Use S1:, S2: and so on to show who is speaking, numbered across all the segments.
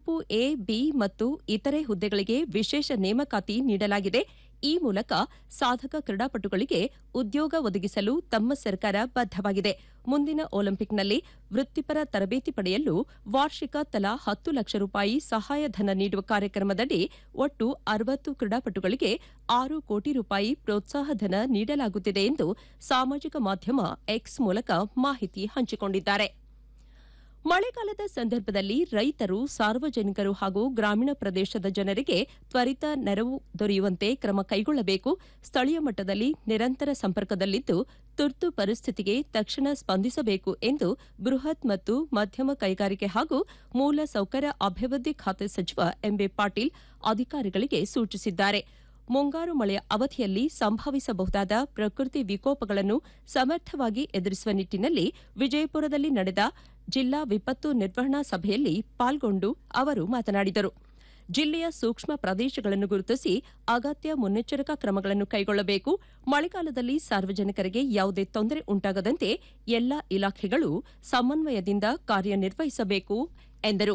S1: ಗುಂಪು A B ಮತ್ತು ಇತರೆ ಹುದ್ದೆಗಳಿಗೆ ವಿಶೇಷ ನೇಮಕಾತಿ ನೀಡಲಾಗಿದೆ ಈ ಮೂಲಕ ಸಾಧಕ ಕ್ರೀಡಾಪಟುಗಳಿಗೆ ಉದ್ಯೋಗ ಒದಗಿಸಲು ತಮ್ಮ ಸರ್ಕಾರ ಬದ್ದವಾಗಿದೆ ಮುಂದಿನ ಒಲಿಂಪಿಕ್ನಲ್ಲಿ ವೃತ್ತಿಪರ ತರಬೇತಿ ಪಡೆಯಲು ವಾರ್ಷಿಕ ತಲಾ ಹತ್ತು ಲಕ್ಷ ರೂಪಾಯಿ ಸಹಾಯಧನ ನೀಡುವ ಕಾರ್ಯಕ್ರಮದಡಿ ಒಟ್ಟು ಅರವತ್ತು ಕ್ರೀಡಾಪಟುಗಳಿಗೆ ಆರು ಕೋಟಿ ರೂಪಾಯಿ ಪ್ರೋತ್ಸಾಹಧನ ನೀಡಲಾಗುತ್ತಿದೆ ಎಂದು ಸಾಮಾಜಿಕ ಮಾಧ್ಯಮ ಎಕ್ಸ್ ಮೂಲಕ ಮಾಹಿತಿ ಹಂಚಿಕೊಂಡಿದ್ದಾರೆ ಮಳೆಗಾಲದ ಸಂದರ್ಭದಲ್ಲಿ ರೈತರು ಸಾರ್ವಜನಿಕರು ಹಾಗೂ ಗ್ರಾಮೀಣ ಪ್ರದೇಶದ ಜನರಿಗೆ ತ್ವರಿತ ನೆರವು ದೊರೆಯುವಂತೆ ಕ್ರಮ ಕೈಗೊಳ್ಳಬೇಕು ಸ್ಥಳೀಯ ಮಟ್ಟದಲ್ಲಿ ನಿರಂತರ ಸಂಪರ್ಕದಲ್ಲಿದ್ದು ತುರ್ತು ಪರಿಸ್ಥಿತಿಗೆ ತಕ್ಷಣ ಸ್ಪಂದಿಸಬೇಕು ಎಂದು ಬೃಹತ್ ಮತ್ತು ಮಧ್ಯಮ ಕೈಗಾರಿಕೆ ಹಾಗೂ ಮೂಲ ಸೌಕರ್ಯ ಅಭಿವೃದ್ಧಿ ಖಾತೆ ಸಚಿವ ಎಂಬಿ ಪಾಟೀಲ್ ಅಧಿಕಾರಿಗಳಿಗೆ ಸೂಚಿಸಿದ್ದಾರೆ ಮುಂಗಾರು ಮಳೆಯ ಅವಧಿಯಲ್ಲಿ ಸಂಭವಿಸಬಹುದಾದ ಪ್ರಕೃತಿ ವಿಕೋಪಗಳನ್ನು ಸಮರ್ಥವಾಗಿ ಎದುರಿಸುವ ನಿಟ್ಟಿನಲ್ಲಿ ವಿಜಯಪುರದಲ್ಲಿ ನಡೆದ ಜಿಲ್ಲಾ ವಿಪತ್ತು ನಿರ್ವಹಣಾ ಸಭೆಯಲ್ಲಿ ಪಾಲ್ಗೊಂಡು ಅವರು ಮಾತನಾಡಿದರು ಜಿಲ್ಲೆಯ ಸೂಕ್ಷ್ಮ ಪ್ರದೇಶಗಳನ್ನು ಗುರುತಿಸಿ ಅಗತ್ಯ ಮುನ್ನೆಚ್ಚರಿಕಾ ಕ್ರಮಗಳನ್ನು ಕೈಗೊಳ್ಳಬೇಕು ಮಳೆಗಾಲದಲ್ಲಿ ಸಾರ್ವಜನಿಕರಿಗೆ ಯಾವುದೇ ತೊಂದರೆ ಉಂಟಾಗದಂತೆ ಎಲ್ಲಾ ಇಲಾಖೆಗಳು ಸಮನ್ವಯದಿಂದ ಕಾರ್ಯನಿರ್ವಹಿಸಬೇಕು ಎಂದರು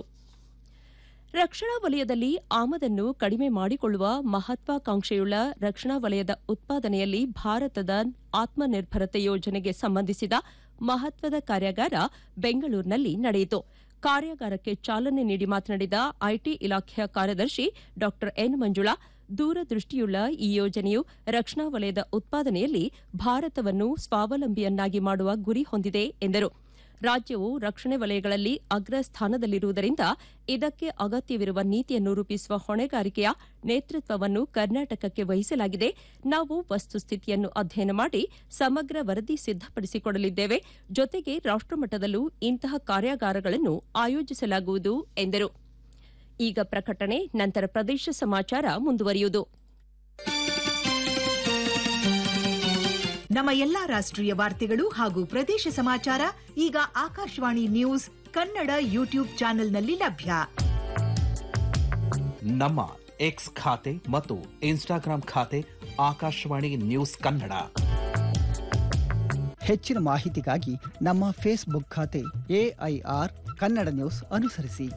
S1: ರಕ್ಷಣಾ ವಲಯದಲ್ಲಿ ಆಮದನ್ನು ಕಡಿಮೆ ಮಾಡಿಕೊಳ್ಳುವ ಮಹತ್ವಾಕಾಂಕ್ಷೆಯುಳ್ಳ ರಕ್ಷಣಾ ವಲಯದ ಉತ್ಪಾದನೆಯಲ್ಲಿ ಭಾರತದ ಆತ್ಮನಿರ್ಭರತೆ ಯೋಜನೆಗೆ ಸಂಬಂಧಿಸಿದ ಮಹತ್ವದ ಕಾರ್ಯಾಗಾರ ಬೆಂಗಳೂರಿನಲ್ಲಿ ನಡೆಯಿತು ಕಾರ್ಯಾಗಾರಕ್ಕೆ ಚಾಲನೆ ನೀಡಿ ಮಾತನಾಡಿದ ಐಟಿ ಇಲಾಖೆಯ ಕಾರ್ಯದರ್ಶಿ ಡಾ ಎನ್ ಮಂಜುಳಾ ದೂರದೃಷ್ಟಿಯುಳ್ಳ ಈ ಯೋಜನೆಯು ರಕ್ಷಣಾ ವಲಯದ ಉತ್ಪಾದನೆಯಲ್ಲಿ ಭಾರತವನ್ನು ಸ್ವಾವಲಂಬಿಯನ್ನಾಗಿ ಮಾಡುವ ಗುರಿ ಹೊಂದಿದೆ ಎಂದರು ರಾಜ್ಯವು ರಕ್ಷಣೆ ವಲಯಗಳಲ್ಲಿ ಅಗ್ರ ಸ್ಥಾನದಲ್ಲಿರುವುದರಿಂದ ಇದಕ್ಕೆ ಅಗತ್ಯವಿರುವ ನೀತಿಯನ್ನು ರೂಪಿಸುವ ಹೊಣೆಗಾರಿಕೆಯ ನೇತೃತ್ವವನ್ನು ಕರ್ನಾಟಕಕ್ಕೆ ವಹಿಸಲಾಗಿದೆ ನಾವು ವಸ್ತುಸ್ಥಿತಿಯನ್ನು ಅಧ್ಯಯನ ಮಾಡಿ ಸಮಗ್ರ ವರದಿ ಸಿದ್ದಪಡಿಸಿಕೊಡಲಿದ್ದೇವೆ ಜೊತೆಗೆ ರಾಷ್ಟಮಟ್ಟದಲ್ಲೂ ಇಂತಹ ಕಾರ್ಯಾಗಾರಗಳನ್ನು ಆಯೋಜಿಸಲಾಗುವುದು ಎಂದರು ಈಗ ಪ್ರಕಟಣೆ ನಂತರ ಪ್ರದೇಶ ಸಮಾಚಾರ ಮುಂದುವರಿಯುವುದು
S2: ನಮ್ಮ ಎಲ್ಲಾ ರಾಷ್ಟ್ರೀಯ ವಾರ್ತೆಗಳು ಹಾಗೂ ಪ್ರದೇಶ ಸಮಾಚಾರ ಈಗ ಆಕಾಶವಾಣಿ ನ್ಯೂಸ್ ಕನ್ನಡ ಯೂಟ್ಯೂಬ್ ಚಾನೆಲ್ನಲ್ಲಿ ಲಭ್ಯ
S3: ನಮ್ಮ ಎಕ್ಸ್ ಖಾತೆ ಮತ್ತು ಇನ್ಸ್ಟಾಗ್ರಾಂ ಖಾತೆ ಆಕಾಶವಾಣಿ ನ್ಯೂಸ್ ಕನ್ನಡ
S4: ಹೆಚ್ಚಿನ ಮಾಹಿತಿಗಾಗಿ ನಮ್ಮ ಫೇಸ್ಬುಕ್ ಖಾತೆ ಎಐಆರ್ ಕನ್ನಡ ನ್ಯೂಸ್ ಅನುಸರಿಸಿ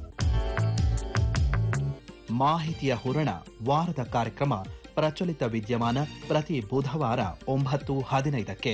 S3: ಮಾಹಿತಿಯ ಹೂರಣ ವಾರದ ಕಾರ್ಯಕ್ರಮ ಪ್ರಚಲಿತ ವಿದ್ಯಮಾನ ಪ್ರತಿ ಬುಧವಾರ ಒಂಬತ್ತು ಹದಿನೈದಕ್ಕೆ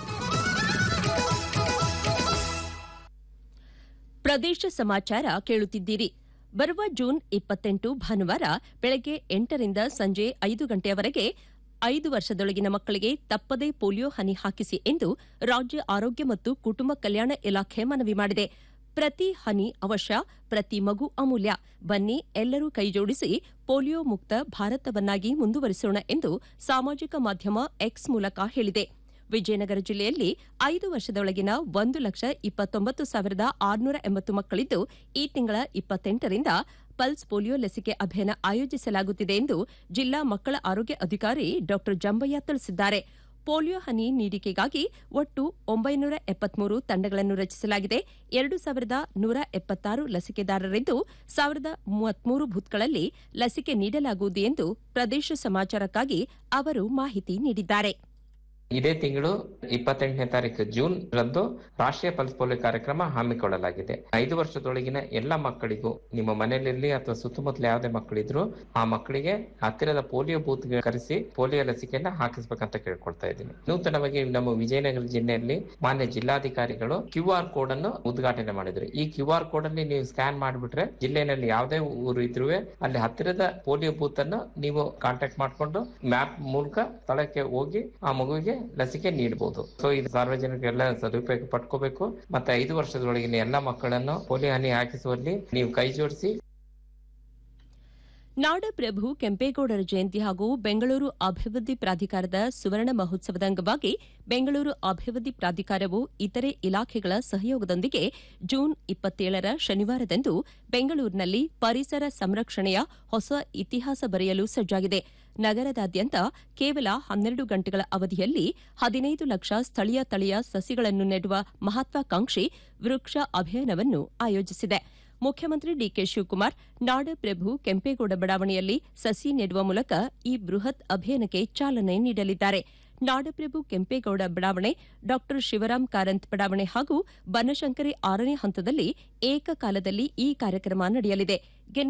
S1: ಪ್ರದೇಶ ಸಮಾಚಾರ ಕೇಳುತ್ತಿದ್ದೀರಿ ಬರುವ ಜೂನ್ ಇಪ್ಪತ್ತೆಂಟು ಭಾನುವಾರ ಬೆಳಗ್ಗೆ ಎಂಟರಿಂದ ಸಂಜೆ ಐದು ಗಂಟೆಯವರೆಗೆ ಐದು ವರ್ಷದೊಳಗಿನ ಮಕ್ಕಳಿಗೆ ತಪ್ಪದೇ ಪೋಲಿಯೋ ಹನಿ ಹಾಕಿಸಿ ಎಂದು ರಾಜ್ಯ ಆರೋಗ್ಯ ಮತ್ತು ಕುಟುಂಬ ಕಲ್ಯಾಣ ಇಲಾಖೆ ಮನವಿ ಮಾಡಿದೆ ಪ್ರತಿ ಹನಿ ಅವಶ್ಯ ಪ್ರತಿ ಮಗು ಅಮೂಲ್ಯ ಬನ್ನಿ ಎಲ್ಲರೂ ಕೈಜೋಡಿಸಿ ಪೋಲಿಯೋ ಮುಕ್ತ ಭಾರತವನ್ನಾಗಿ ಮುಂದುವರಿಸೋಣ ಎಂದು ಸಾಮಾಜಿಕ ಮಾಧ್ಯಮ ಎಕ್ಸ್ ಮೂಲಕ ಹೇಳಿದೆ ವಿಜಯನಗರ ಜಿಲ್ಲೆಯಲ್ಲಿ ಐದು ವರ್ಷದೊಳಗಿನ ಒಂದು ಲಕ್ಷ ಇಪ್ಪತ್ತೊಂಬತ್ತು ಸಾವಿರದ ಆರುನೂರ ಎಂಬತ್ತು ಮಕ್ಕಳಿದ್ದು ಈ ತಿಂಗಳ ಇಪ್ಪತ್ತೆಂಟರಿಂದ ಪಲ್ಸ್ ಪೋಲಿಯೋ ಲಸಿಕೆ ಅಭಿಯಾನ ಆಯೋಜಿಸಲಾಗುತ್ತಿದೆ ಎಂದು ಜಿಲ್ಲಾ ಮಕ್ಕಳ ಆರೋಗ್ಯ ಅಧಿಕಾರಿ ಡಾ ಜಂಬಯ್ಯ ತಿಳಿಸಿದ್ದಾರೆ ಪೋಲಿಯೋ ಹನಿ ನೀಡಿಕೆಗಾಗಿ ಒಟ್ಟು ಒಂಬೈನೂರ ಎಪ್ಪತ್ಮೂರು ತಂಡಗಳನ್ನು ರಚಿಸಲಾಗಿದೆ ಎರಡು ಸಾವಿರದ ನೂರ ಎಪ್ಪತ್ತಾರು ಲಸಿಕೆದಾರರಿದ್ದು ಸಾವಿರದ ಮೂವತ್ಮೂರು ಬೂತ್ಗಳಲ್ಲಿ ಲಸಿಕೆ ನೀಡಲಾಗುವುದು ಎಂದು ಪ್ರದೇಶ ಸಮಾಚಾರಕ್ಕಾಗಿ ಅವರು ಮಾಹಿತಿ ನೀಡಿದ್ದಾರೆ
S5: ಇದೇ ತಿಂಗಳು ಇಪ್ಪತ್ತೆಂಟನೇ ತಾರೀಕು ಜೂನ್ ರಂದು ರಾಷ್ಟ್ರೀಯ ಪಲ್ಸ್ ಪೋಲಿಯೋ ಕಾರ್ಯಕ್ರಮ ಹಮ್ಮಿಕೊಳ್ಳಲಾಗಿದೆ ಐದು ವರ್ಷದೊಳಗಿನ ಎಲ್ಲ ಮಕ್ಕಳಿಗೂ ನಿಮ್ಮ ಮನೆಯಲ್ಲಿ ಅಥವಾ ಸುತ್ತಮುತ್ತಲ ಯಾವುದೇ ಮಕ್ಕಳಿದ್ರು ಆ ಮಕ್ಕಳಿಗೆ ಹತ್ತಿರದ ಪೋಲಿಯೋ ಬೂತ್ ಕರೆಸಿ ಪೋಲಿಯೋ ಲಸಿಕೆಯನ್ನ ಹಾಕಿಸ್ಬೇಕಂತ ಕೇಳ್ಕೊಳ್ತಾ ಇದ್ದೀನಿ ನೂತನವಾಗಿ ನಮ್ಮ ವಿಜಯನಗರ ಜಿಲ್ಲೆಯಲ್ಲಿ ಮಾನ್ಯ ಜಿಲ್ಲಾಧಿಕಾರಿಗಳು ಕ್ಯೂ ಆರ್ ಕೋಡ್ ಅನ್ನು ಉದ್ಘಾಟನೆ ಮಾಡಿದ್ರು ಈ ಕ್ಯೂ ಆರ್ ಕೋಡ್ ಅಲ್ಲಿ ನೀವು ಸ್ಕ್ಯಾನ್ ಮಾಡಿಬಿಟ್ರೆ ಜಿಲ್ಲೆಯಲ್ಲಿ ಯಾವುದೇ ಊರು ಇದ್ರೂ ಅಲ್ಲಿ ಹತ್ತಿರದ ಪೋಲಿಯೋ ಬೂತ್ ಅನ್ನು ನೀವು ಕಾಂಟ್ಯಾಕ್ಟ್ ಮಾಡಿಕೊಂಡು ಮ್ಯಾಪ್ ಮೂಲಕ ಸ್ಥಳಕ್ಕೆ ಹೋಗಿ ಆ ಮಗುವಿಗೆ ಲಸಿಕೆ ನೀಡಬಹುದು ಸೊ ಇದು ಸಾರ್ವಜನಿಕರೆಲ್ಲ ಸದುಪಯೋಗ ಪಡ್ಕೋಬೇಕು ಮತ್ತೆ ಐದು ವರ್ಷದೊಳಗಿನ ಎಲ್ಲ ಮಕ್ಕಳನ್ನು ಪೋಲಿಯೋ ಹನಿ ಹಾಕಿಸುವಲ್ಲಿ ನೀವು ಕೈ ಜೋಡಿಸಿ
S1: ನಾಡಪ್ರಭು ಕೆಂಪೇಗೌಡರ ಜಯಂತಿ ಹಾಗೂ ಬೆಂಗಳೂರು ಅಭಿವೃದ್ಧಿ ಪ್ರಾಧಿಕಾರದ ಸುವರ್ಣ ಮಹೋತ್ಸವದ ಅಂಗವಾಗಿ ಬೆಂಗಳೂರು ಅಭಿವೃದ್ಧಿ ಪ್ರಾಧಿಕಾರವು ಇತರೆ ಇಲಾಖೆಗಳ ಸಹಯೋಗದೊಂದಿಗೆ ಜೂನ್ ಇಪ್ಪತ್ತೇಳರ ಶನಿವಾರದಂದು ಬೆಂಗಳೂರಿನಲ್ಲಿ ಪರಿಸರ ಸಂರಕ್ಷಣೆಯ ಹೊಸ ಇತಿಹಾಸ ಬರೆಯಲು ಸಜ್ಜಾಗಿದೆ ನಗರದಾದ್ಯಂತ ಕೇವಲ ಹನ್ನೆರಡು ಗಂಟೆಗಳ ಅವಧಿಯಲ್ಲಿ ಹದಿನೈದು ಲಕ್ಷ ಸ್ಥಳೀಯ ತಳಿಯ ಸಸಿಗಳನ್ನು ನೆಡುವ ಮಹತ್ವಾಕಾಂಕ್ಷಿ ವೃಕ್ಷ ಅಭಿಯಾನವನ್ನು ಆಯೋಜಿಸಿದೆ ಮುಖ್ಯಮಂತ್ರಿ ಡಿಕೆ ಶಿವಕುಮಾರ್ ನಾಡಪ್ರಭು ಕೆಂಪೇಗೌಡ ಬಡಾವಣೆಯಲ್ಲಿ ಸಸಿ ನೆಡುವ ಮೂಲಕ ಈ ಬೃಹತ್ ಅಭಿಯಾನಕ್ಕೆ ಚಾಲನೆ ನೀಡಲಿದ್ದಾರೆ ನಾಡಪ್ರಭು ಕೆಂಪೇಗೌಡ ಬಡಾವಣೆ ಡಾ ಶಿವರಾಂ ಕಾರಂತ್ ಬಡಾವಣೆ ಹಾಗೂ ಬನಶಂಕರಿ ಆರನೇ ಹಂತದಲ್ಲಿ ಏಕಕಾಲದಲ್ಲಿ ಈ ಕಾರ್ಯಕ್ರಮ ನಡೆಯಲಿದೆ